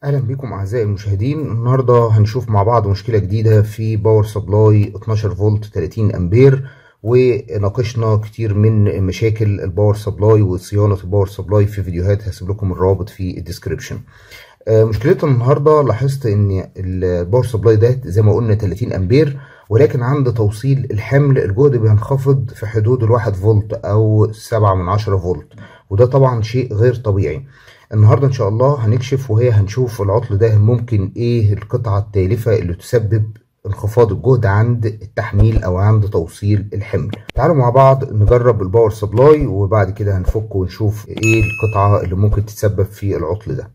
اهلا بكم اعزائي المشاهدين النهارده هنشوف مع بعض مشكله جديده في باور سبلاي 12 فولت 30 امبير وناقشنا كتير من مشاكل الباور سبلاي وصيانه الباور سبلاي في فيديوهات هسيب لكم الرابط في الديسكريبشن مشكلتنا النهارده لاحظت ان الباور سبلاي ده زي ما قلنا 30 امبير ولكن عند توصيل الحمل الجهد بينخفض في حدود الواحد فولت او سبعة من عشرة فولت وده طبعا شيء غير طبيعي النهارده ان شاء الله هنكشف وهي هنشوف العطل ده ممكن ايه القطعه التالفه اللي تسبب انخفاض الجهد عند التحميل او عند توصيل الحمل تعالوا مع بعض نجرب الباور سبلاي وبعد كده هنفك ونشوف ايه القطعه اللي ممكن تتسبب في العطل ده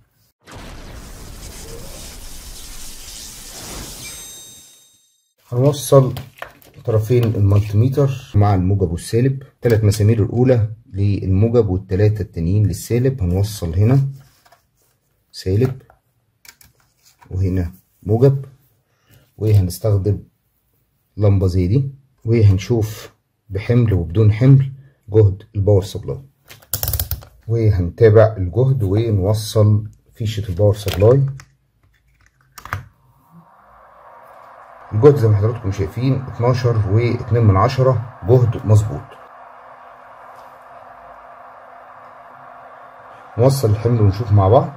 هنوصل طرفين المالتيميتر مع الموجب والسالب ثلاث مسامير الاولى للموجب والثلاثه التانيين للسالب هنوصل هنا سالب وهنا موجب وهنستخدم لمبه زي دي وهنشوف بحمل وبدون حمل جهد الباور سبلاي وهنتابع الجهد ونوصل فيشه الباور سبلاي الجهد زي ما حضراتكم شايفين 12 و2 من عشرة جهد مظبوط نوصل الحمل ونشوف مع بعض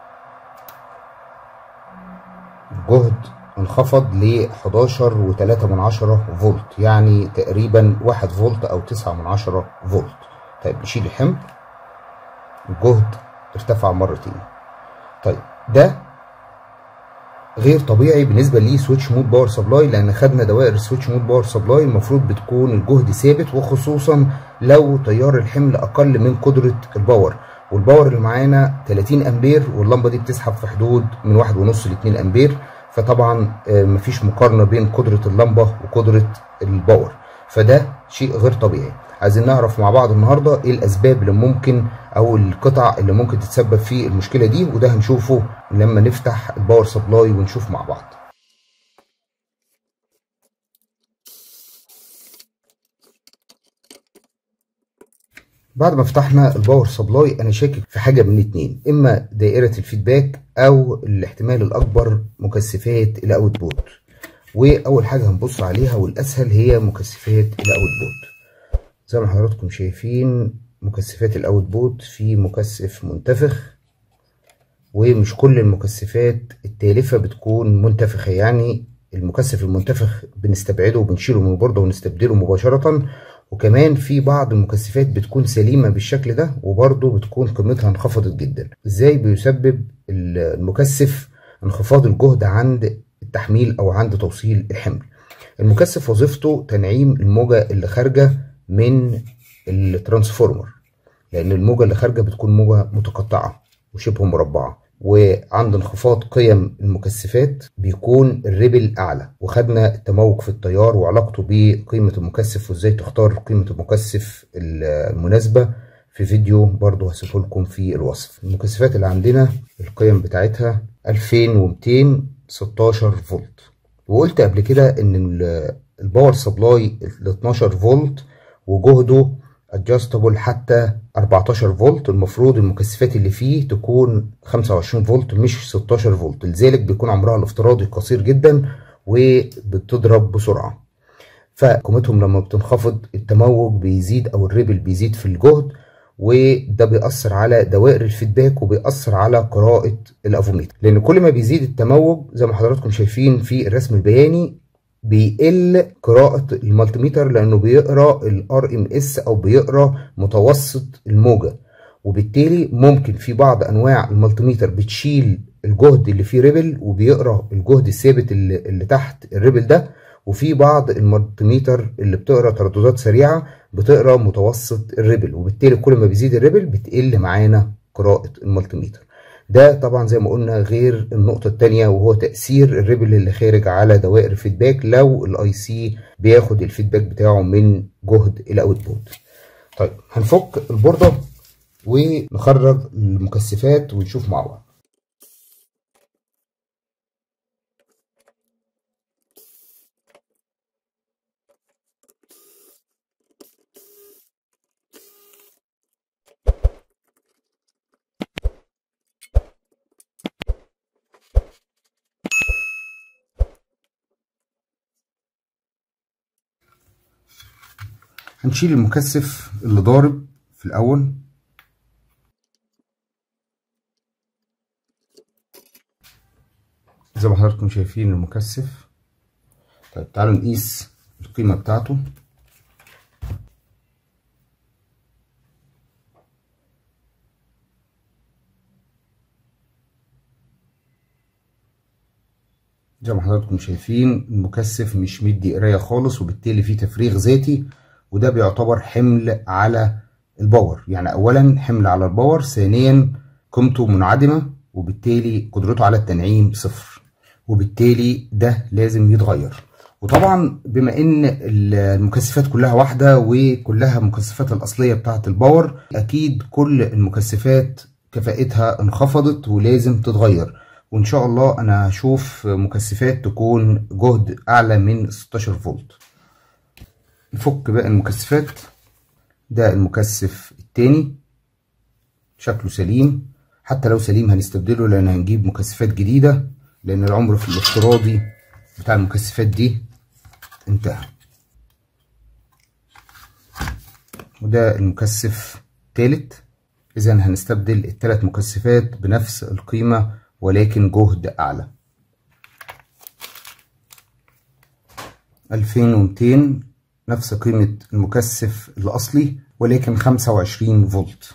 الجهد انخفض ل 11 و3 من عشرة فولت يعني تقريبا 1 فولت او 9 من عشرة فولت طيب نشيل الحمل الجهد ارتفع مرتين طيب ده غير طبيعي بالنسبه لسويتش مود باور سبلاي لان خدنا دوائر السويتش مود باور سبلاي المفروض بتكون الجهد ثابت وخصوصا لو تيار الحمل اقل من قدره الباور والباور اللي معانا 30 امبير واللمبه دي بتسحب في حدود من 1.5 ل 2 امبير فطبعا مفيش مقارنه بين قدره اللمبه وقدره الباور فده شيء غير طبيعي عايزين نعرف مع بعض النهارده ايه الاسباب اللي ممكن او القطع اللي ممكن تتسبب في المشكله دي وده هنشوفه لما نفتح الباور سبلاي ونشوف مع بعض بعد ما فتحنا الباور سبلاي انا شاكك في حاجه من اتنين اما دائره الفيدباك او الاحتمال الاكبر مكثفات الاوت بوت واول حاجه هنبص عليها والاسهل هي مكثفات الاوت بوت زي ما حضراتكم شايفين مكثفات الاوت بوت في مكثف منتفخ ومش كل المكثفات التالفة بتكون منتفخة يعني المكثف المنتفخ بنستبعده وبنشيله من البوردة ونستبدله مباشرة وكمان في بعض المكثفات بتكون سليمة بالشكل ده وبرضه بتكون قيمتها انخفضت جدا ازاي بيسبب المكثف انخفاض الجهد عند التحميل او عند توصيل الحمل المكثف وظيفته تنعيم الموجة اللي خارجة من الترانسفورمر لان الموجة اللي خارجة بتكون موجة متقطعة وشبه مربعة وعند انخفاض قيم المكثفات بيكون الريبل اعلى وخدنا التموج في التيار وعلاقته بقيمة المكثف وازاي تختار قيمة المكثف المناسبة في فيديو برضو هسيبه لكم في الوصف المكثفات اللي عندنا القيم بتاعتها 2216 فولت وقلت قبل كده ان الباور سبلاي ال 12 فولت وجهده ادجستبل حتى 14 فولت المفروض المكثفات اللي فيه تكون 25 فولت مش 16 فولت لذلك بيكون عمرها الافتراضي قصير جدا وبتضرب بسرعه فقيمتهم لما بتنخفض التموج بيزيد او الريبل بيزيد في الجهد وده بيأثر على دوائر الفيدباك وبيأثر على قراءة الافوميتر لان كل ما بيزيد التموج زي ما حضراتكم شايفين في الرسم البياني بيقل قراءة المالتيميتر لأنه بيقرأ الار ام اس أو بيقرأ متوسط الموجة وبالتالي ممكن في بعض أنواع المالتيميتر بتشيل الجهد اللي فيه ريبل وبيقرأ الجهد الثابت اللي, اللي تحت الريبل ده وفي بعض المالتيميتر اللي بتقرأ ترددات سريعة بتقرأ متوسط الريبل وبالتالي كل ما بيزيد الريبل بتقل معانا قراءة المالتيميتر ده طبعا زي ما قلنا غير النقطة التانية وهو تأثير الريبل اللي خارج على دوائر الفيدباك لو الاي سي بياخد الفيدباك بتاعه من جهد الاوت بوت طيب هنفك البوردة ونخرج المكثفات ونشوف مع بعض هنشيل المكثف اللي ضارب في الاول زي ما حضراتكم شايفين المكثف طيب تعالوا نقيس القيمة بتاعته زي ما حضراتكم شايفين المكثف مش مدي قرايه خالص وبالتالي فيه تفريغ ذاتي وده بيعتبر حمل على الباور يعني اولا حمل على الباور ثانيا قيمته منعدمه وبالتالي قدرته على التنعيم صفر وبالتالي ده لازم يتغير وطبعا بما ان المكثفات كلها واحده وكلها المكثفات الاصليه بتاعه الباور اكيد كل المكثفات كفاءتها انخفضت ولازم تتغير وان شاء الله انا هشوف مكثفات تكون جهد اعلى من 16 فولت نفك بقى المكثفات ده المكثف التاني شكله سليم حتى لو سليم هنستبدله لان هنجيب مكثفات جديدة لان العمر في الافتراضي بتاع المكثفات دي انتهى وده المكثف التالت اذا هنستبدل التلات مكثفات بنفس القيمة ولكن جهد اعلى ألفين ومتين نفس قيمة المكثف الأصلي ولكن خمسة وعشرين فولت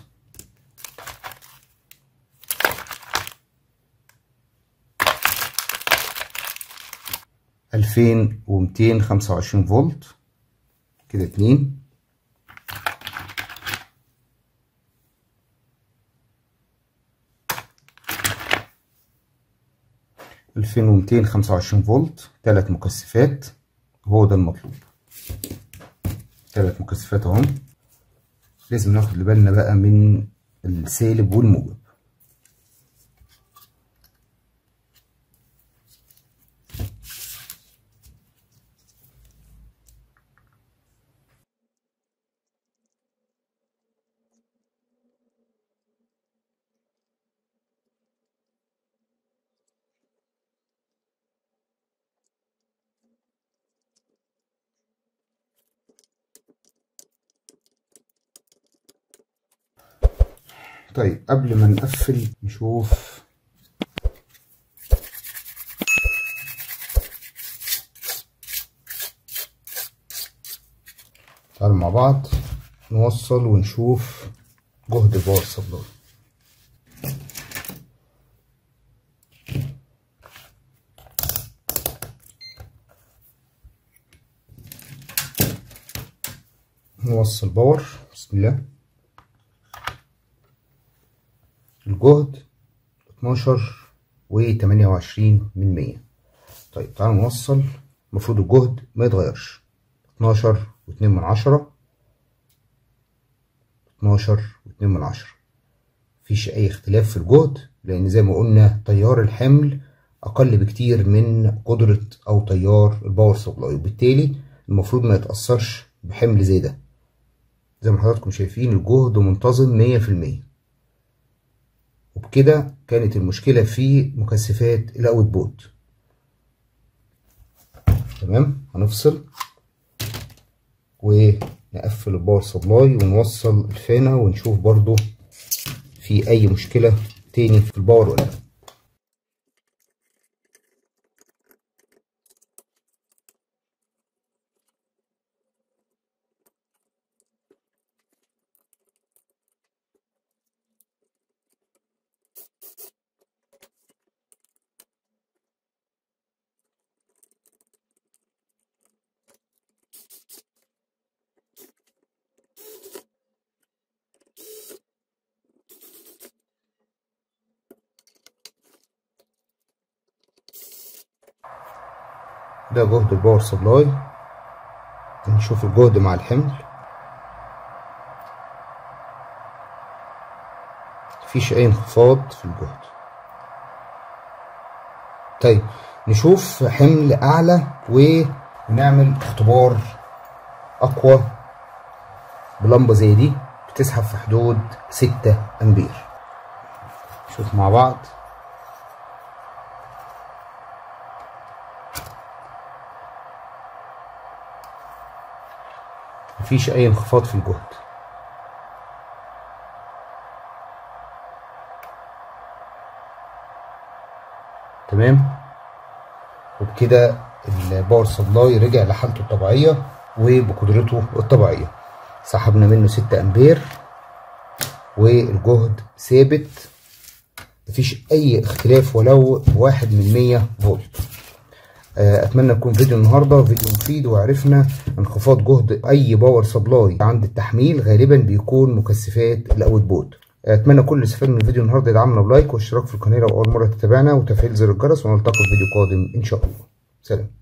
ألفين ومتين خمسة وعشرين فولت كده اتنين ألفين ومتين خمسة وعشرين فولت تلات مكثفات هو ده المطلوب تلات مكثفات اهم لازم ناخد بالنا بقى من السالب والموجب طيب قبل ما نقفل نشوف تعالوا مع بعض نوصل ونشوف جهد الباور سبلاي نوصل باور بسم الله الجهد اتناشر وتمانية وعشرين من مية طيب تعالوا نوصل المفروض الجهد ما يتغيرش اتناشر واتنين من عشرة اتناشر واتنين من عشرة مفيش أي اختلاف في الجهد لأن زي ما قلنا تيار الحمل أقل بكتير من قدرة أو تيار الباور سبلاي وبالتالي المفروض ما يتأثرش بحمل زي ده زي ما حضراتكم شايفين الجهد منتظم مية في المية وبكده كانت المشكلة في مكثفات الاوت بوت تمام هنفصل ونقفل الباور سبلاي ونوصل الفانة ونشوف برضو في اي مشكلة تاني في الباور ولا لا ده جهد الباور سبلاي نشوف الجهد مع الحمل مفيش اي انخفاض في الجهد طيب نشوف حمل اعلى ونعمل اختبار اقوى بلمبة زي دي بتسحب في حدود ستة امبير نشوف مع بعض مفيش اي انخفاض في الجهد تمام وبكده الباور سبلاي رجع لحالته الطبيعية وبقدرته الطبيعية سحبنا منه ستة امبير والجهد ثابت مفيش اي اختلاف ولو واحد من مية فولت اتمنى يكون فيديو النهارده فيديو مفيد وعرفنا انخفاض جهد اي باور سبلاي عند التحميل غالبا بيكون مكثفات الاوت بوت اتمنى كل اللي استفاد من الفيديو النهارده يدعمنا بلايك واشتراك في القناه لو اول مره تتابعنا وتفعيل زر الجرس ونلتقي في فيديو قادم ان شاء الله سلام